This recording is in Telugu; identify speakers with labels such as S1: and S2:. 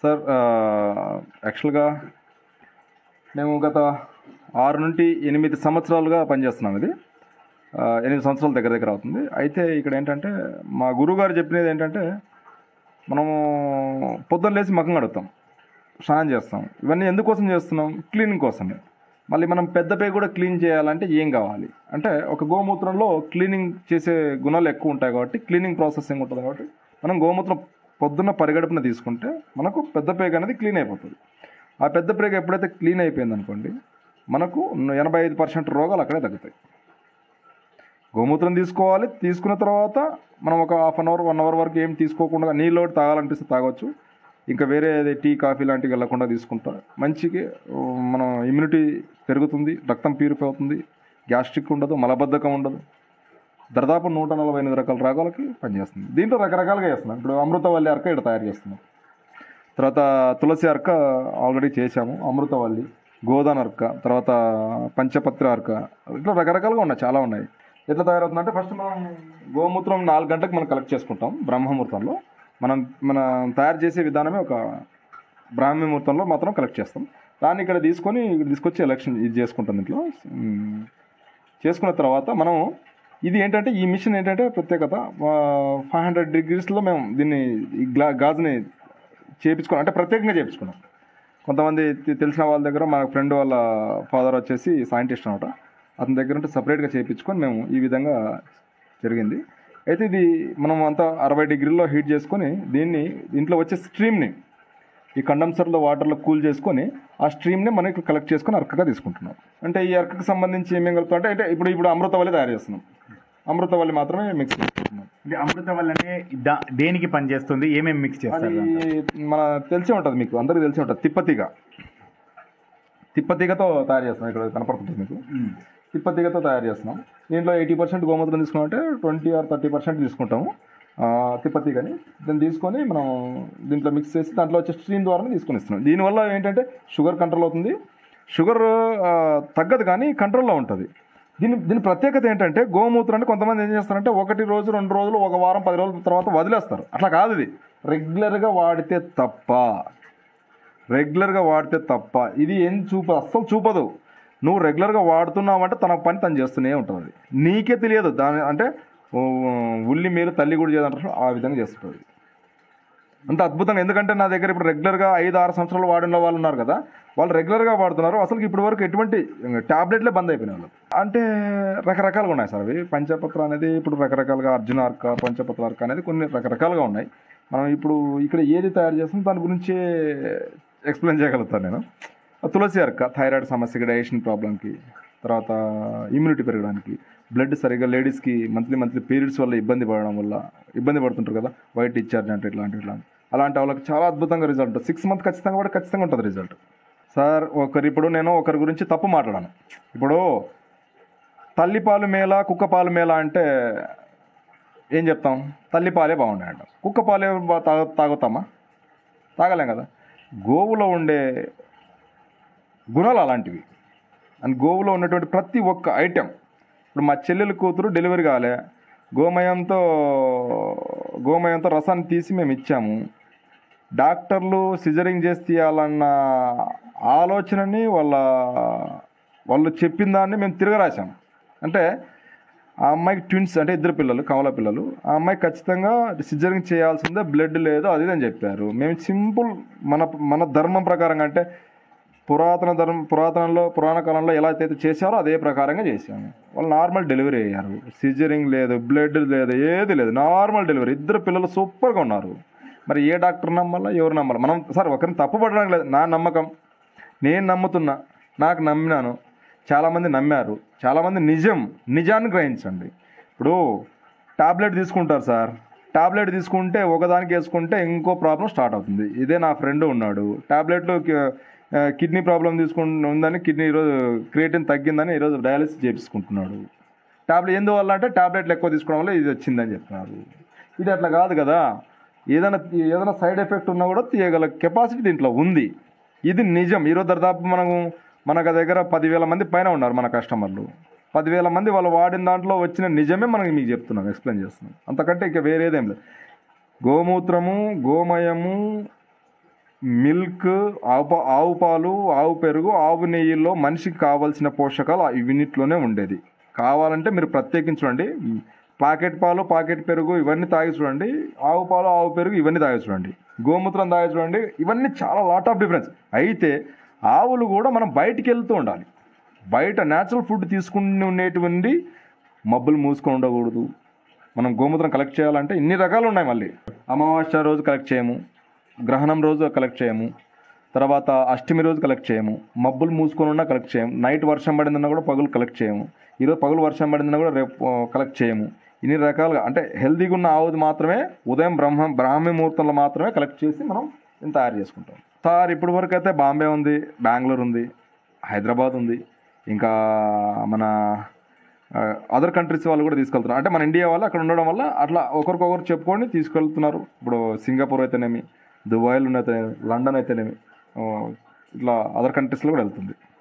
S1: సార్ యాక్చువల్గా మేము గత ఆరు నుండి ఎనిమిది సంవత్సరాలుగా పనిచేస్తున్నాం ఇది ఆ, ఎనిమిది సంవత్సరాల దగ్గర దగ్గర అవుతుంది అయితే ఇక్కడ ఏంటంటే మా గురువుగారు చెప్పినది ఏంటంటే మనము పొద్దున్న లేచి మకం కడుగుతాం స్నానం చేస్తాం ఇవన్నీ ఎందుకోసం చేస్తున్నాం క్లీనింగ్ కోసమే మళ్ళీ మనం పెద్ద పే కూడా క్లీన్ చేయాలంటే ఏం కావాలి అంటే ఒక గోమూత్రంలో క్లీనింగ్ చేసే గుణాలు ఎక్కువ ఉంటాయి కాబట్టి క్లీనింగ్ ప్రాసెసింగ్ ఉంటుంది కాబట్టి మనం గోమూత్రం పొద్దున్న పరిగడుపున తీసుకుంటే మనకు పెద్ద పేగ అనేది క్లీన్ అయిపోతుంది ఆ పెద్ద పేగ ఎప్పుడైతే క్లీన్ అయిపోయింది అనుకోండి మనకు ఎనభై ఐదు పర్సెంట్ రోగాలు అక్కడే తగ్గుతాయి గోమూత్రం తీసుకోవాలి తీసుకున్న తర్వాత మనం ఒక half an hour one hour వరకు ఏం తీసుకోకుండా నీళ్ళు ఒకటి తాగాలనిపిస్తే తాగొచ్చు ఇంకా వేరే టీ కాఫీ లాంటివి వెళ్ళకుండా తీసుకుంటా మంచిగా ఆ, మనం ఇమ్యూనిటీ పెరుగుతుంది రక్తం ప్యూరిఫై అవుతుంది గ్యాస్ట్రిక్ ఉండదు మలబద్ధకం ఉండదు దాదాపు నూట నలభై ఎనిమిది రకాల రోగాలకి పనిచేస్తుంది దీంట్లో రకరకాలుగా చేస్తున్నాం ఇప్పుడు అమృతవల్లి అర్క ఇక్కడ తయారు చేస్తున్నాం తర్వాత తులసి అర్క ఆల్రెడీ చేశాము అమృతవల్లి గోదాన్ అర్క తర్వాత పంచపత్ర అర్క ఇట్లా రకరకాలుగా ఉన్నాయి చాలా ఉన్నాయి ఎట్లా తయారవుతుందంటే ఫస్ట్ మనం గోమూత్రం నాలుగు గంటలకు మనం కలెక్ట్ చేసుకుంటాం బ్రహ్మముహూర్తంలో మనం మనం తయారు చేసే విధానమే ఒక బ్రాహ్మీ ముహూర్తంలో మాత్రం కలెక్ట్ చేస్తాం దాన్ని ఇక్కడ తీసుకొని ఇక్కడ తీసుకొచ్చి ఎలక్షన్ ఇది చేసుకుంటాం దీంట్లో ఉమ్, చేసుకున్న తర్వాత మనం ఇది ఏంటంటే ఈ మిషన్ ఏంటంటే ప్రత్యేకత ఫైవ్ హండ్రెడ్ డిగ్రీస్లో మేము దీన్ని ఈ గ్లా గాజుని చేపించుకున్నాం అంటే ప్రత్యేకంగా చేపించుకున్నాం కొంతమంది తె- తెలిసిన వాళ్ళ దగ్గర మా ఫ్రెండ్ వాళ్ళ ఫాదర్ వచ్చేసి సైంటిస్ట్ అనమాట అతని దగ్గర ఉంటే సపరేట్గా చేయించుకొని మేము ఈ విధంగా జరిగింది అయితే ఇది మనం అంతా అరవై డిగ్రీల్లో హీట్ చేసుకొని దీన్ని దీంట్లో వచ్చే స్ట్రీమ్ని ఈ కండెన్సర్లో వాటర్లో కూల్ చేసుకొని ఆ స్ట్రీమ్ని మనం ఇక్కడ కలెక్ట్ చేసుకొని అరకగా తీసుకుంటున్నాం అంటే ఈ అరకకు సంబంధించి ఏమేం కలుపుతాం అంటే అంటే ఇప్పుడు ఇప్పుడు అమృతవల్లి తయారు చేస్తున్నాం అమృతవల్లి మాత్రమే మిక్స్ చేసుకుంటున్నాం
S2: అంటే అమృతవల్లి అంటే దా- దేనికి పనిచేస్తుంది ఏమేమి మిక్స్
S1: అది
S2: చేస్తారు దాంట్లో?
S1: మన తెలిసే ఉంటుంది మీకు అందరికీ తెలిసే ఉంటుంది తిప్పతీగ తిప్పతీగతో తయారు చేస్తున్నాం ఇక్కడ కనపడుతుంది మీకు
S2: మ్మ్.
S1: తిప్పతీగతో తయారు చేస్తున్నాం దీంట్లో ఎయిటీ పర్సెంట్ గోమూత్రం తీసుకున్నామంటే ట్వంటీ ఆర్ థర్టీ పర్సెంట్ తీసుకుంటాము ఆ, తిప్పతీగని దాన్ని తీసుకొని మనం దీంట్లో మిక్స్ చేసి దాంట్లో వచ్చే స్ట్రీమ్ ద్వారా తీసుకొని ఇస్తున్నాం దీనివల్ల ఏంటంటే షుగర్ కంట్రోల్ అవుతుంది షుగర్ ఆ, తగ్గదు కానీ కంట్రోల్లో ఉంటుంది దీని దీని ప్రత్యేకత ఏంటంటే గోమూత్రాన్ని కొంతమంది ఏం చేస్తారంటే ఒకటి రోజు రెండు రోజులు ఒక వారం పది రోజుల తర్వాత వదిలేస్తారు అట్లా కాదు ఇది రెగ్యులర్గా వాడితే తప్ప రెగ్యులర్గా వాడితే తప్ప ఇది ఏం చూప అస్సలు చూపదు నువ్వు రెగ్యులర్గా వాడుతున్నావంటే తన పని తను చేస్తూనే ఉంటుంది నీకే తెలియదు దాని అంటే ఓ, ఉల్లి మేలు తల్లి కూడా చేయదంటారు ఆ విధంగా చేస్తుంది అంత అద్భుతంగా ఎందుకంటే నా దగ్గర ఇప్పుడు రెగ్యులర్గా ఐదు ఆరు సంవత్సరాలు వాడిన వాళ్ళు ఉన్నారు కదా వాళ్ళు రెగ్యులర్గా వాడుతున్నారు అసలు ఇప్పటి వరకు ఎటువంటి టాబ్లెట్లే బంద్ అయిపోయినాయి వాళ్ళు అంటే రకరకాలుగా ఉన్నాయి సార్ అవి పంచపత్ర అనేది ఇప్పుడు రకరకాలుగా అర్జున అర్క పంచపత్ర అర్క అనేది కొన్ని రకరకాలుగా ఉన్నాయి మనం ఇప్పుడు ఇక్కడ ఏది తయారు చేస్తాం దాని గురించి ఎక్స్ప్లెయిన్ చేయగలుగుతాను నేను తులసి అర్క థైరాయిడ్ సమస్యకి డైజెషన్ ప్రాబ్లంకి తర్వాత ఇమ్యూనిటీ పెరగడానికి బ్లడ్ సరిగ్గా లేడీస్కి మంత్లీ మంత్లీ పీరియడ్స్ వల్ల ఇబ్బంది పడడం వల్ల ఇబ్బంది పడుతుంటారు కదా వైట్ డిశ్చార్జ్ అంటే ఇట్లాంటి ఇట్లాంటి అలాంటి వాళ్ళకి చాలా అద్భుతంగా రిజల్ట్ సిక్స్ మంత్ ఖచ్చితంగా కూడా ఖచ్చితంగా ఉంటుంది రిజల్ట్ సార్ ఒకరి ఇప్పుడు నేను ఒకరి గురించి తప్పు మాట్లాడాను ఇప్పుడు తల్లి పాలు మేళ కుక్క పాలు మేళ అంటే ఏం చెప్తాం తల్లి పాలే బాగున్నాయంట కుక్క పాలే బా- తాగ తాగుతామా తాగలేం కదా గోవులో ఉండే గుణాలు అలాంటివి అండ్ గోవులో ఉన్నటువంటి ప్రతి ఒక్క ఐటెం ఇప్పుడు మా చెల్లెలు కూతురు డెలివరీ కాలే గోమయంతో గోమయంతో రసాన్ని తీసి మేము ఇచ్చాము డాక్టర్లు సిజరింగ్ చేసి తీయాలన్న ఆలోచనని వాళ్ళ వాళ్ళు చెప్పిన దాన్ని మేము తిరగరాశాం అంటే ఆ అమ్మాయికి ట్విన్స్ అంటే ఇద్దరు పిల్లలు కమల పిల్లలు ఆ అమ్మాయి ఖచ్చితంగా సిజరింగ్ చేయాల్సిందే బ్లడ్ లేదు అది ఇది అని చెప్పారు మేము సింపుల్ మన మన ధర్మం ప్రకారంగా అంటే పురాతన ధర్మం పురాతనంలో పురాణ కాలంలో ఎలా అయితే చేశారో అదే ప్రకారంగా చేశాము వాళ్ళు నార్మల్ డెలివరీ అయ్యారు సిజరింగ్ లేదు బ్లడ్ లేదు ఏది లేదు నార్మల్ డెలివరీ ఇద్దరు పిల్లలు సూపర్గా ఉన్నారు మరి ఏ డాక్టర్ నమ్మాలా ఎవరు నమ్మాలి మనం సార్ ఒకరిని తప్పు పడడానికి లేదు నా నమ్మకం నేను నమ్ముతున్నా నాకు నమ్మినాను చాలామంది నమ్మారు చాలామంది నిజం నిజాన్ని గ్రహించండి ఇప్పుడు టాబ్లెట్ తీసుకుంటారు సార్ టాబ్లెట్ తీసుకుంటే ఒకదానికి వేసుకుంటే ఇంకో ప్రాబ్లం స్టార్ట్ అవుతుంది ఇదే నా ఫ్రెండ్ ఉన్నాడు టాబ్లెట్లు కిడ్నీ ప్రాబ్లం తీసుకుంటు ఉందని కిడ్నీ ఈరోజు క్రియేటిన్ తగ్గిందని ఈరోజు డయాలిసిస్ చేపించుకుంటున్నాడు టాబ్లెట్ ఎందువల్ల అంటే టాబ్లెట్లు ఎక్కువ తీసుకోవడం వల్ల ఇది వచ్చిందని చెప్తున్నారు ఇది అట్లా కాదు కదా ఏదైనా ఏదైనా సైడ్ ఎఫెక్ట్ ఉన్నా కూడా తీయగల కెపాసిటీ దీంట్లో ఉంది ఇది నిజం ఈరోజు దాదాపు మనము మనకు దగ్గర పదివేల మంది పైన ఉన్నారు మన కస్టమర్లు పదివేల మంది వాళ్ళు వాడిన దాంట్లో వచ్చిన నిజమే మనకి మీకు చెప్తున్నాం ఎక్స్ప్లెయిన్ చేస్తున్నాం అంతకంటే ఇక వేరేదేం లేదు గోమూత్రము గోమయము మిల్క్ ఆవు పా- ఆవు పాలు ఆవు పెరుగు ఆవు నెయ్యిలో మనిషికి కావాల్సిన పోషకాలు ఇవినిట్లోనే ఉండేది కావాలంటే మీరు ప్రత్యేకించి చూడండి పాకెట్ పాలు పాకెట్ పెరుగు ఇవన్నీ తాగి చూడండి ఆవు పాలు ఆవు పెరుగు ఇవన్నీ తాగి చూడండి గోమూత్రం తాగి చూడండి ఇవన్నీ చాలా లాట్ ఆఫ్ డిఫరెన్స్ అయితే ఆవులు కూడా మనం బయటికి వెళ్తూ ఉండాలి బయట న్యాచురల్ ఫుడ్ తీసుకుని ఉండేటువంటి మబ్బులు మూసుకొని ఉండకూడదు మనం గోమూత్రం కలెక్ట్ చేయాలంటే ఇన్ని రకాలు ఉన్నాయి మళ్ళీ అమావాస్య రోజు కలెక్ట్ చేయము గ్రహణం రోజు కలెక్ట్ చేయము తర్వాత అష్టమి రోజు కలెక్ట్ చేయము మబ్బులు మూసుకొని ఉన్నా కలెక్ట్ చేయము నైట్ వర్షం పడిందన్నా కూడా పగులు కలెక్ట్ చేయము ఈరోజు పగులు వర్షం పడిందన్నా కూడా రేపు ఆ, కలెక్ట్ చేయము ఇన్ని రకాలుగా అంటే హెల్తీగా ఉన్న ఆవుది మాత్రమే ఉదయం బ్రహ్మ బ్రాహ్మీ ముహూర్తంలో మాత్రమే కలెక్ట్ చేసి మనం దీన్ని తయారు చేసుకుంటాం సార్ ఇప్పటి వరకు అయితే బాంబే ఉంది బెంగళూరు ఉంది హైదరాబాద్ ఉంది ఇంకా మన అదర్ కంట్రీస్ వాళ్ళు కూడా తీసుకెళ్తున్నారు అంటే మన ఇండియా వాళ్ళు అక్కడ ఉండడం వల్ల అట్లా ఒకరికొకరు చెప్పుకొని తీసుకెళ్తున్నారు ఇప్పుడు సింగపూర్ అయితేనేమి దుబాయ్లో అయితేనేమి లండన్ అయితేనేమి ఆ, ఇట్లా అదర్ కంట్రీస్లో కూడా వెళ్తుంది